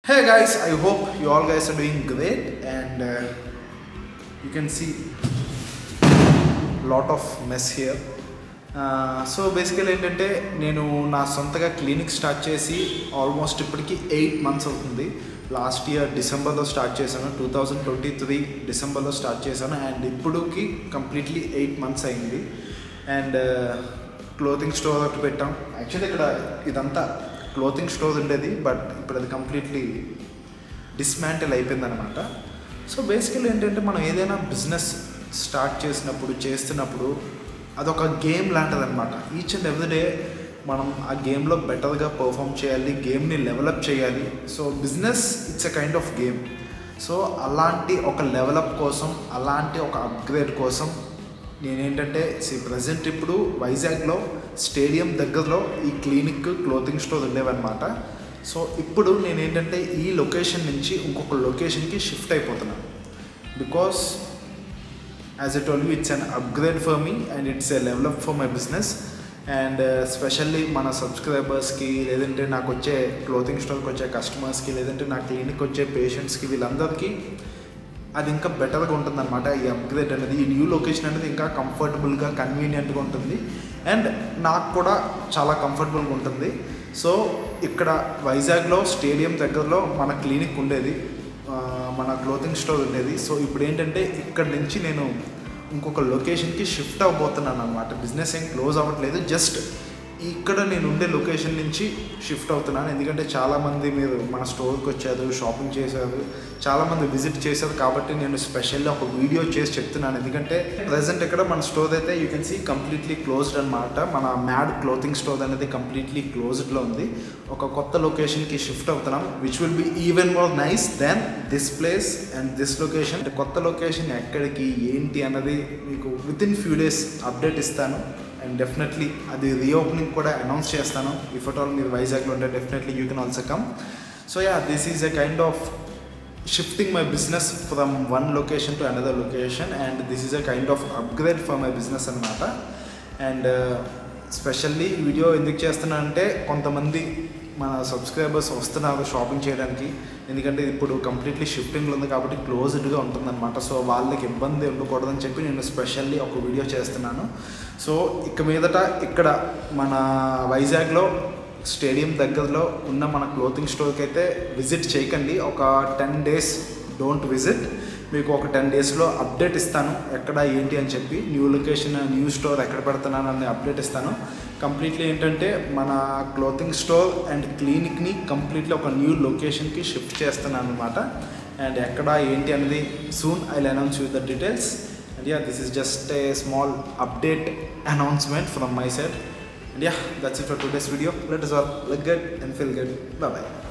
Hey guys, I hope you all guys are doing great and uh, you can see lot of mess here. So basically ఏంటంటే నేను నా సొంతగా clinic start చేసి almost ఇప్పటికి eight months అవుతుంది last year డిసెంబర్లో start చేశాను two thousand twenty three డిసెంబర్లో స్టార్ట్ చేశాను అండ్ ఇప్పుడుకి కంప్లీట్లీ ఎయిట్ మంత్స్ అయింది అండ్ క్లోతింగ్ స్టోర్ ఒకటి పెట్టాం యాక్చువల్లీ ఇక్కడ ఇదంతా క్లోతింగ్ స్టోర్ ఉండేది బట్ ఇప్పుడు అది కంప్లీట్లీ డిస్మాంటిల్ అయిపోయిందనమాట సో బేసికల్ ఏంటంటే మనం ఏదైనా బిజినెస్ స్టార్ట్ చేసినప్పుడు చేస్తున్నప్పుడు అదొక గేమ్ లాంటిది అనమాట ఈచ్ అండ్ ఎవ్రీ డే మనం ఆ గేమ్లో బెటర్గా పర్ఫామ్ చేయాలి గేమ్ని లెవలప్ చేయాలి so business it's a kind of game so అలాంటి ఒక లెవలప్ కోసం అలాంటి ఒక అప్గ్రేడ్ కోసం నేనేంటంటే సి ప్రజెంట్ ఇప్పుడు వైజాగ్లో స్టేడియం దగ్గరలో ఈ క్లినిక్ క్లోతింగ్ స్టోర్ ఉండేవన్నమాట సో ఇప్పుడు నేనేంటంటే ఈ లొకేషన్ నుంచి ఇంకొక లొకేషన్కి షిఫ్ట్ అయిపోతున్నాను because as a told you it's an upgrade for me and it's a develop for my business and specially మన సబ్స్క్రైబర్స్కి లేదంటే నాకు వచ్చే క్లోతింగ్ స్టోర్కి వచ్చే కస్టమర్స్కి లేదంటే నా క్లినిక్ వచ్చే పేషెంట్స్కి వీళ్ళందరికీ అది ఇంకా బెటర్గా ఉంటుంది అనమాట ఈ అప్గ్రేడ్ అనేది ఈ న్యూ లొకేషన్ అనేది ఇంకా కంఫర్టబుల్గా కన్వీనియంట్గా ఉంటుంది అండ్ నాకు కూడా చాలా కంఫర్టబుల్గా ఉంటుంది సో ఇక్కడ వైజాగ్లో స్టేడియం దగ్గరలో మన క్లినిక్ ఉండేది ఆ, మన క్లోతింగ్ స్టోర్ ఉండేది సో ఇప్పుడు ఏంటంటే ఇక్కడ నుంచి నేను ఇంకొక లొకేషన్కి షిఫ్ట్ అవ్వబోతున్నాను అనమాట బిజినెస్ ఏం క్లోజ్ అవ్వట్లేదు జస్ట్ ఇక్కడ నేను ఉండే లొకేషన్ నుంచి షిఫ్ట్ అవుతున్నాను ఎందుకంటే చాలామంది మీరు మన స్టోర్కి వచ్చారు షాపింగ్ చేశారు చాలామంది విజిట్ చేశారు కాబట్టి నేను స్పెషల్గా ఒక వీడియో చేసి చెప్తున్నాను ఎందుకంటే ప్రజెంట్ ఇక్కడ మన స్టోర్ అయితే you can see completely closed అనమాట మన మ్యాడ్ క్లోతింగ్ స్టోర్ అనేది కంప్లీట్లీ క్లోజ్డ్లో ఉంది ఒక కొత్త లొకేషన్కి షిఫ్ట్ అవుతున్నాం which will be even more nice then this place and this location కొత్త లొకేషన్ ఎక్కడికి ఏంటి అన్నది మీకు with in few days update ఇస్తాను అండ్ డెఫినెట్లీ అది రీఓపెనింగ్ కూడా అనౌన్స్ చేస్తాను ఇఫ్ అట్ ఆల్ మీరు వైజాగ్లో ఉంటే definitely you can also come so yeah this is a kind of shifting my business from one location to another location and this is a kind of upgrade for my business అనమాట and specially video ఎందుకు చేస్తున్నానంటే కొంతమంది మన subscribers వస్తున్నారు shopping చేయడానికి ఎందుకంటే ఇప్పుడు completely షిఫ్టింగ్లో ఉంది కాబట్టి క్లోజ్డ్గా ఉంటుందన్నమాట సో వాళ్ళకి ఇబ్బంది ఉండకూడదని చెప్పి నేను స్పెషల్లీ ఒక వీడియో చేస్తున్నాను సో ఇక మీదట ఇక్కడ మన వైజాగ్లో స్టేడియం దగ్గరలో ఉన్న మన క్లోతింగ్ స్టోర్కి అయితే విజిట్ చేయకండి ఒక టెన్ డేస్ డోంట్ విజిట్ మీకు ఒక టెన్ డేస్లో అప్డేట్ ఇస్తాను ఎక్కడ ఏంటి అని చెప్పి న్యూ లొకేషన్ న్యూ స్టోర్ ఎక్కడ పెడుతున్నాను అనే అప్డేట్ ఇస్తాను కంప్లీట్లీ ఏంటంటే మన క్లోతింగ్ స్టోర్ అండ్ క్లినిక్ని కంప్లీట్లీ ఒక న్యూ లొకేషన్కి షిఫ్ట్ చేస్తున్నాను అనమాట అండ్ ఎక్కడ ఏంటి అనేది soon I announce you the details and yeah this is just a small update announcement from my side And yeah, that's it for today's video. Let us all look good and feel good. Bye bye.